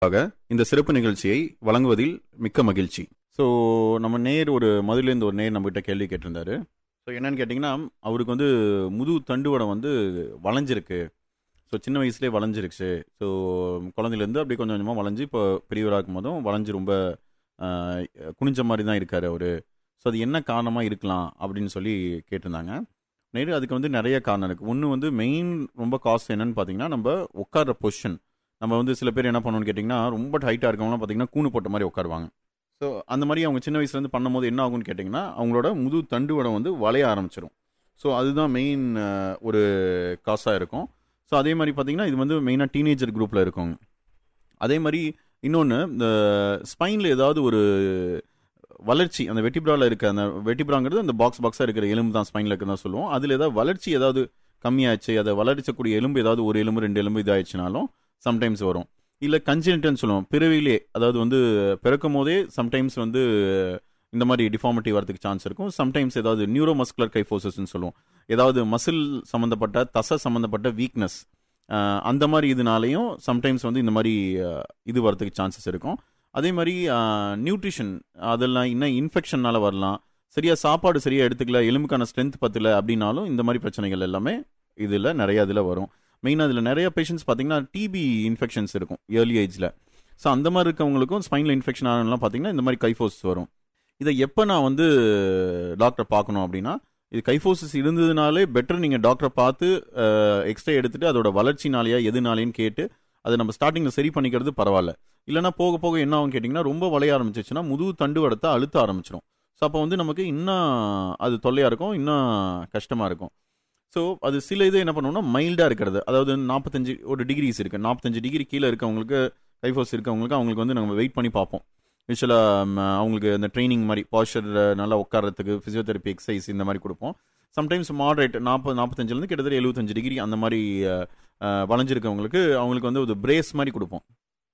ஆக இந்த சிறப்பு நிகழ்ச்சியை வழங்குவதில் மிக்க மகிழ்ச்சி ஸோ நம்ம நேர் ஒரு மதுலேருந்து ஒரு நேர் நம்மகிட்ட கேள்வி கேட்டிருந்தாரு ஸோ என்னன்னு கேட்டிங்கன்னா அவருக்கு வந்து முது தண்டுவடம் வந்து வளைஞ்சிருக்கு ஸோ சின்ன வயசுலேயே வளைஞ்சிருச்சு ஸோ குழந்தையிலேருந்து அப்படியே கொஞ்சம் கொஞ்சமாக வளைஞ்சு இப்போ பெரியவராக இருக்கும் போதும் வளைஞ்சு ரொம்ப ஆஹ், குனிஞ்ச மாதிரி தான் இருக்காரு அவர் ஸோ அது என்ன காரணமாக இருக்கலாம் அப்படின்னு சொல்லி கேட்டிருந்தாங்க நேரு அதுக்கு வந்து நிறைய காரணம் இருக்குது ஒன்று வந்து மெயின் ரொம்ப காஸ்ட் என்னன்னு பார்த்தீங்கன்னா நம்ம உட்கார்ற பொசிஷன் நம்ம வந்து சில பேர் என்ன பண்ணணும்னு கேட்டிங்கன்னா ரொம்ப ஹைட்டாக இருக்கவங்களாம் பார்த்தீங்கன்னா கூணு போட்ட மாதிரி உட்காருவாங்க ஸோ அந்த மாதிரி அவங்க சின்ன வயசுலேருந்து பண்ணும்போது என்ன ஆகும்னு கேட்டிங்கன்னா அவங்களோட முது தண்டுவடம் வந்து வளைய ஆரம்பிச்சிடும் ஸோ அதுதான் மெயின் ஒரு காசாக இருக்கும் ஸோ அதே மாதிரி பார்த்தீங்கன்னா இது வந்து மெயினாக டீனேஜர் குரூப்பில் இருக்கும் அதே மாதிரி இன்னொன்று இந்த ஸ்பைனில் ஏதாவது ஒரு வளர்ச்சி அந்த வெட்டிப்ராவில் இருக்க அந்த வெட்டிப்ராங்கிறது அந்த பாக்ஸ் பாக்ஸாக இருக்கிற எலும்பு தான் ஸ்பைனில் இருக்கிறதா சொல்லுவோம் அதில் ஏதாவது வளர்ச்சி ஏதாவது கம்மியாச்சு அதை வளர்ச்சக்கூடிய எலும்பு ஏதாவது ஒரு எலும்பு ரெண்டு எலும்பு இதாயிடுச்சுனாலும் சம்டைம்ஸ் வரும் இல்லை கன்ஜெனிட்டல்னு சொல்லுவோம் பிறவிலே அதாவது வந்து பிறக்கும் போதே சம்டைம்ஸ் வந்து இந்த மாதிரி டிஃபார்மிட்டி வரதுக்கு சான்ஸ் இருக்கும் சம்டைம்ஸ் ஏதாவது நியூரோ மஸ்குலர் கைஃபோசஸ்ன்னு சொல்லுவோம் ஏதாவது மசில் சம்மந்தப்பட்ட தசை சம்மந்தப்பட்ட வீக்னஸ் அந்த மாதிரி இதுனாலையும் சம்டைம்ஸ் வந்து இந்த மாதிரி அஹ், இது வரதுக்கு சான்சஸ் இருக்கும் அதே மாதிரி நியூட்ரிஷன் அதெல்லாம் இன்னும் இன்ஃபெக்ஷன்னால வரலாம் சரியா சாப்பாடு சரியா எடுத்துக்கல எலும்புக்கான ஸ்ட்ரென்த் பத்தல அப்படின்னாலும் இந்த மாதிரி பிரச்சனைகள் எல்லாமே இதில் நிறைய இதில் வரும் மெயினாக இதில் நிறைய பேஷண்ட்ஸ் பார்த்தீங்கன்னா டிபி இன்ஃபெக்ஷன்ஸ் இருக்கும் ஏர்லி ஏஜில் ஸோ அந்த மாதிரி இருக்கவங்களுக்கும் ஸ்பைனில் இன்ஃபெக்ஷன் ஆனலாம் பார்த்தீங்கன்னா இந்த மாதிரி கைஃபோஸ் வரும் இதை எப்போ நான் வந்து டாக்டரை பார்க்கணும் அப்படின்னா இது கைஃபோசிஸ் இருந்ததுனாலே பெட்டர் நீங்கள் டாக்டரை பார்த்து எக்ஸ்ரே எடுத்துட்டு அதோட வளர்ச்சினாலேயா எதுனாலேன்னு கேட்டு அதை நம்ம ஸ்டார்டிங்கில் சரி பண்ணிக்கிறது பரவாயில்ல இல்லைனா போக போக என்ன ஆகும் கேட்டிங்கன்னா ரொம்ப வளைய ஆரம்பிச்சிச்சுன்னா முதுகு தண்டுவடத்தை அழுத்த ஆரம்பிச்சிடும் ஸோ அப்போ வந்து நமக்கு இன்னும் அது தொல்லையாக இருக்கும் இன்னும் கஷ்டமாக இருக்கும் ஸோ அது சில இது என்ன பண்ணுவோம்னா மைல்டாக இருக்கிறது அதாவது நாற்பத்தஞ்சு ஒரு டிகிரிஸ் இருக்குது நாற்பத்தஞ்சு டிகிரி கீழே இருக்கவங்களுக்கு கைஃபோஸ் இருக்கவங்களுக்கு அவங்களுக்கு வந்து நம்ம வெயிட் பண்ணி பார்ப்போம் யூஸ்வலாக அவங்களுக்கு அந்த ட்ரைனிங் மாதிரி பாஸ்டர் நல்லா உட்காரத்துக்கு ஃபிசியோதெரப்பி எக்ஸசைஸ் இந்த மாதிரி கொடுப்போம் சம்டைம்ஸ் மாடரேட் நாற்பது நாற்பத்தஞ்சிலேருந்து கிட்டத்தட்ட எழுபத்தஞ்சு டிகிரி அந்த மாதிரி அஹ், அஹ், வளைஞ்சிருக்கவங்களுக்கு அவங்களுக்கு வந்து ஒரு பிரேஸ் மாதிரி கொடுப்போம்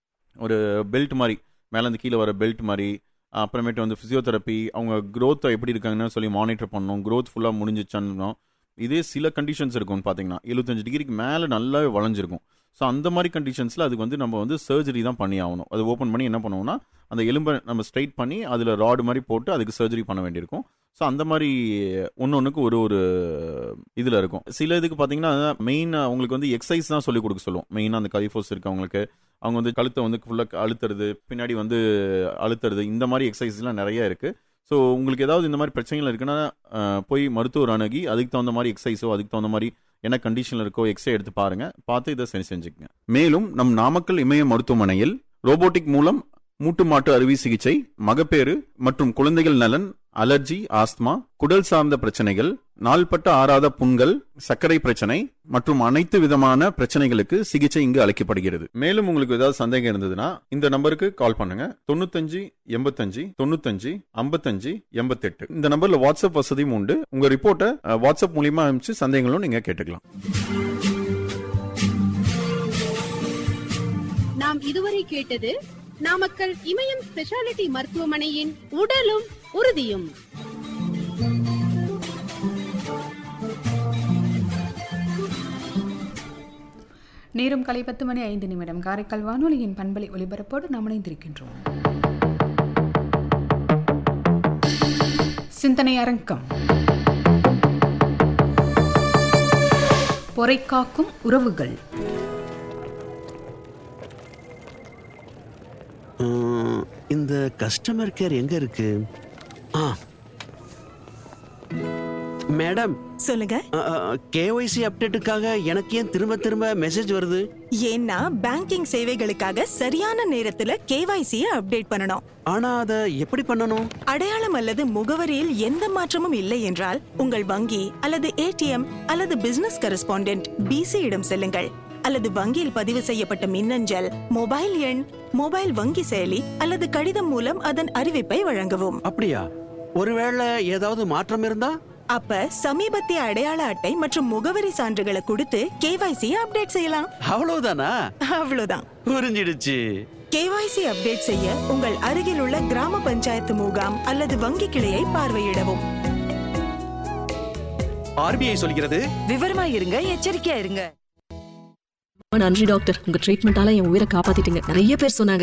ஒரு பெல்ட் மாதிரி மேலேருந்து கீழே வர பெல்ட் மாதிரி அப்புறமேட்டு வந்து ஃபிசியோதெரப்பி அவங்க growth எப்படி இருக்காங்கன்னு சொல்லி மானிட்டர் பண்ணணும் growth ஃபுல்லாக முடிஞ்சிச்சான்னு இதே சில கண்டிஷன்ஸ் இருக்கும்னு பார்த்தீங்கன்னா எழுபத்தஞ்சு டிகிரிக்கு மேலே நல்லாவே வளைஞ்சிருக்கும் ஸோ அந்த மாதிரி கண்டிஷன்ஸில் அதுக்கு வந்து நம்ம வந்து சர்ஜரி தான் பண்ணி ஆகணும் அது ஓப்பன் பண்ணி என்ன பண்ணுவோம்னா அந்த எலும்பை நம்ம ஸ்ட்ரைட் பண்ணி அதில் ராடு மாதிரி போட்டு அதுக்கு சர்ஜரி பண்ண வேண்டியிருக்கும் ஸோ அந்த மாதிரி ஒன்று ஒன்றுக்கு ஒரு ஒரு இதில் இருக்கும் சில இதுக்கு பார்த்தீங்கன்னா மெயின் அவங்களுக்கு வந்து எக்ஸசைஸ் தான் சொல்லி கொடுக்க சொல்லுவோம் மெயினாக அந்த கைஃபோஸ் இருக்கவங்களுக்கு அவங்க வந்து கழுத்தை வந்து ஃபுல்லாக அழுத்துறது பின்னாடி வந்து அழுத்துறது இந்த மாதிரி எக்ஸசைஸ்லாம் நிறைய இருக்குது ஸோ உங்களுக்கு ஏதாவது இந்த மாதிரி பிரச்சனைகள் இருக்குன்னா அஹ், போய் மருத்துவர் அணுகி அதுக்கு தகுந்த மாதிரி எக்ஸசைஸோ அதுக்கு தகுந்த மாதிரி என்ன கண்டிஷனில் இருக்கோ எக்ஸ்ரே எடுத்து பாருங்க பார்த்து இதை சரி செஞ்சுக்கங்க மேலும் நம் நாமக்கல் இமய மருத்துவமனையில் ரோபோட்டிக் மூலம் மூட்டு மாட்டு அறுவை சிகிச்சை மகப்பேறு மற்றும் குழந்தைகள் நலன் அலர்ஜி ஆஸ்துமா குடல் சார்ந்த பிரச்சனைகள் நாள்பட்ட ஆறாத புண்கள் சர்க்கரை பிரச்சனை மற்றும் அனைத்து விதமான பிரச்சனைகளுக்கு சிகிச்சை இங்கு அளிக்கப்படுகிறது மேலும் உங்களுக்கு ஏதாவது சந்தேகம் இருந்ததுன்னா இந்த நம்பருக்கு கால் பண்ணுங்க தொண்ணூத்தஞ்சு எண்பத்தஞ்சு தொண்ணூத்தஞ்சு ஐம்பத்தஞ்சு எண்பத்தெட்டு இந்த நம்பர்ல வாட்ஸ்அப் வசதியும் உண்டு உங்க ரிப்போர்ட்டை அஹ், வாட்ஸ்அப் மூலியமா அனுப்பிச்சு சந்தேகங்களும் நீங்க கேட்டுக்கலாம் நாம் இதுவரை கேட்டது நாமக்கல் இமயம் ஸ்பெஷாலிட்டி மருத்துவமனையின் உடலும் உறுதியும் நேரம் காலை பத்து மணி ஐந்து நிமிடம் காரைக்கால் வானொலியின் பண்பலை ஒலிபரப்போடு நாம் இணைந்திருக்கின்றோம் சிந்தனை அரங்கம் பொறைக்காக்கும் உறவுகள் உம், இந்த கஸ்டமர் கேர் எங்க இருக்கு ஆ மேடம் சொல்லுங்க கேஒய்சி அப்டேட்டுக்காக எனக்கு ஏன் திரும்ப திரும்ப மெசேஜ் வருது ஏன்னா பேங்கிங் சேவைகளுக்காக சரியான நேரத்துல கேவைசி அப்டேட் பண்ணணும் ஆனா அதை எப்படி பண்ணணும் அடையாளம் அல்லது முகவரியில் எந்த மாற்றமும் இல்லை என்றால் உங்கள் வங்கி அல்லது ஏடிஎம் அல்லது பிசினஸ் கரஸ்பாண்டென்ட் பிசி இடம் செல்லுங்கள் அல்லது வங்கியில் பதிவு செய்யப்பட்ட மின்னஞ்சல் மொபைல் எண் மொபைல் வங்கி செயலி அல்லது கடிதம் மூலம் அதன் அறிவிப்பை வழங்கவும் அப்படியா ஒருவேளை ஏதாவது மாற்றம் இருந்தா அப்ப சமீபத்திய அடையாள அட்டை மற்றும் முகவரி சான்றுகளை கொடுத்து கேவைசி அப்டேட் செய்யலாம் அவ்வளவுதானா அவ்வளவுதான் புரிஞ்சிடுச்சு கேவைசி அப்டேட் செய்ய உங்கள் அருகில் உள்ள கிராம பஞ்சாயத்து முகாம் அல்லது வங்கி கிளையை பார்வையிடவும் ஆர்பிஐ சொல்கிறது விவரமா இருங்க எச்சரிக்கையா இருங்க நன்றி டாக்டர் உங்க ட்ரீட்மெண்டால என் உயிரை காப்பாத்திட்டீங்க நிறைய பேர் சொன்னாங்க